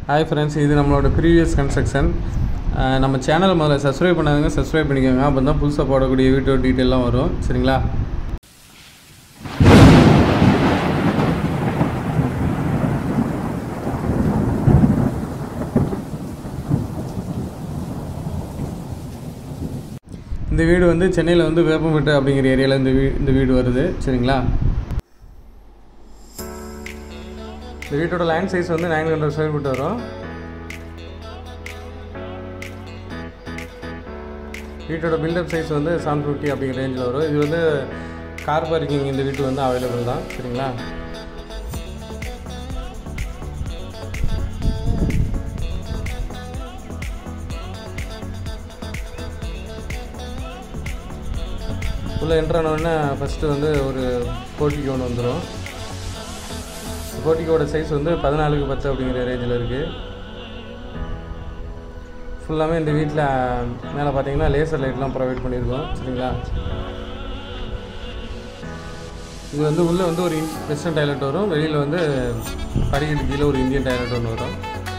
hi friends இது நம்மளோட previous construction நம்ம சேனலை முதல்ல சப்ஸ்கிரைப் பண்ணாதுங்க சப்ஸ்கிரைப் பண்ணிக்கோங்க அப்போ தான் புதுசாக போடக்கூடிய வீடியோ டீட்டெயிலாம் வரும் சரிங்களா இந்த வீடு வந்து சென்னையில் வந்து வேப்பம்பட்டு அப்படிங்கிற ஏரியாவில் இந்த வீ இந்த வீடு வருது சரிங்களா இந்த வீட்டோட லேண்ட் சைஸ் வந்து நைன் ஹண்ட்ரட் ஸ்கொயர் ஃபீட் வரும் வீட்டோட பில்டப் சைஸ் வந்து செவன் ஃபிஃப்டி அப்படிங்கிற ரேஞ்சில் வரும் இது வந்து கார் பார்க்கிங் இந்த வீட்டு வந்து அவைலபிள் தான் சரிங்களா உள்ளே என்ட்ரானோடனே ஃபஸ்ட்டு வந்து ஒரு போர்ட்டிக்கு ஒன்று வந்துடும் போர்ட்டிக்கோட சைஸ் வந்து பதினாலுக்கு பத்து அப்படிங்கிற ரேஞ்சில் இருக்குது ஃபுல்லாமே இந்த வீட்டில் மேலே பார்த்தீங்கன்னா லேசர் லைட்லாம் ப்ரொவைட் பண்ணியிருக்கோம் சரிங்களா இது வந்து உள்ளே வந்து ஒரு வெஸ்டர்ன் டாய்லெட் வரும் வெளியில் வந்து படிக்கட்டு கீழே ஒரு இந்தியன் டாய்லெட் ஒன்று வரும்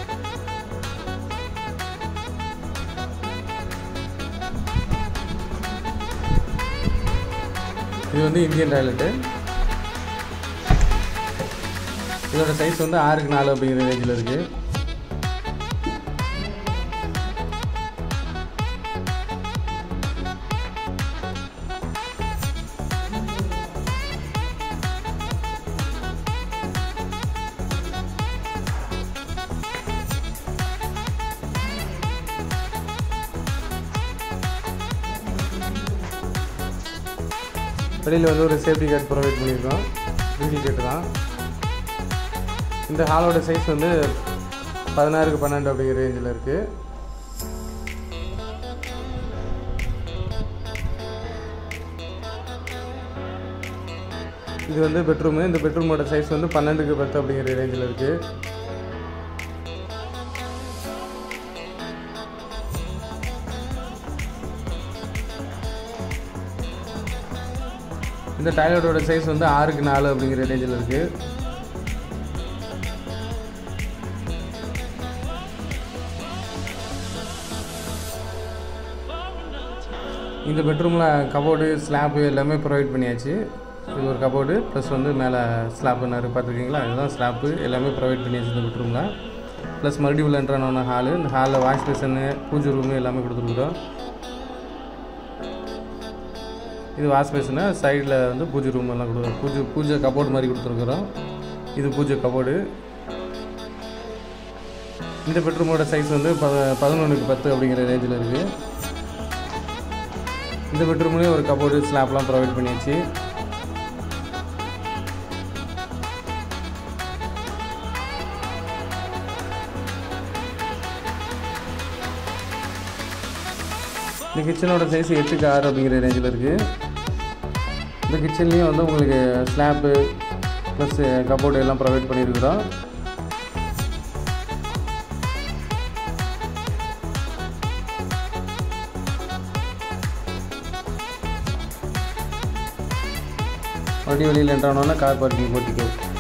இது வந்து இந்தியன் டாய்லெட்டு இதோட சைஸ் வந்து ஆறுக்கு நாலு அப்படிங்கிற ரேஞ்சில் இருக்குது வெளியில் வந்து ஒரு சேஃப்டி கார்டு ப்ரொவைட் பண்ணியிருக்கோம் பியூட்டி கேட்டு தான் இந்த ஹாலோட சைஸ் வந்து பதினாறுக்கு பன்னெண்டு அப்படிங்கிற ரேஞ்சில் இருக்குது இது வந்து பெட்ரூமு இந்த பெட்ரூமோட சைஸ் வந்து பன்னெண்டுக்கு பத்து அப்படிங்கிற ரேஞ்சில் இருக்குது இந்த டாய்லெட்டோட சைஸ் வந்து ஆறுக்கு நாலு அப்படிங்கிற ரேஞ்சில் இருக்குது இந்த பெட்ரூமில் கபோர்டு ஸ்லாப்பு எல்லாமே ப்ரொவைட் பண்ணியாச்சு இது ஒரு கபோர்டு ப்ளஸ் வந்து மேலே ஸ்லாப்பு நிறைய பார்த்துருக்கீங்களா இதுதான் ஸ்லாப்பு எல்லாமே ப்ரொவைட் பண்ணியாச்சு இந்த பெட்ரூமில் ப்ளஸ் மறுபடியும் உள்ள என்ட்ரான ஹாலு இந்த ஹாலில் வாஷ் பேசனு பூஜை ரூமு எல்லாமே கொடுத்துருக்குறோம் இது வாஷ் பேசனு சைடில் வந்து பூஜை ரூம் எல்லாம் கொடுக்குறோம் பூஜை பூஜை கபோர்டு மாதிரி கொடுத்துருக்குறோம் இது பூஜை கபோர்டு இந்த பெட்ரூமோட சைஸ் வந்து ப பதினொன்றுக்கு பத்து அப்படிங்கிற ரேஞ்சில் இருக்குது இந்த பெட்ரூம்லேயும் ஒரு கபோர்டு ஸ்லாப்லாம் ப்ரொவைட் பண்ணியாச்சு இந்த கிச்சனோட சைஸ் எட்டுக்கு ஆறு அப்படிங்கிற ரேஞ்சில் இருக்குது இந்த கிச்சன்லேயும் வந்து உங்களுக்கு ஸ்லாப்பு ப்ளஸ் கபோர்டு எல்லாம் ப்ரொவைட் பண்ணியிருக்கிறோம் வண்டி வெளியில் என்ட்ரானோன்னா கார் பார்க்கிங் போட்டிக்கோ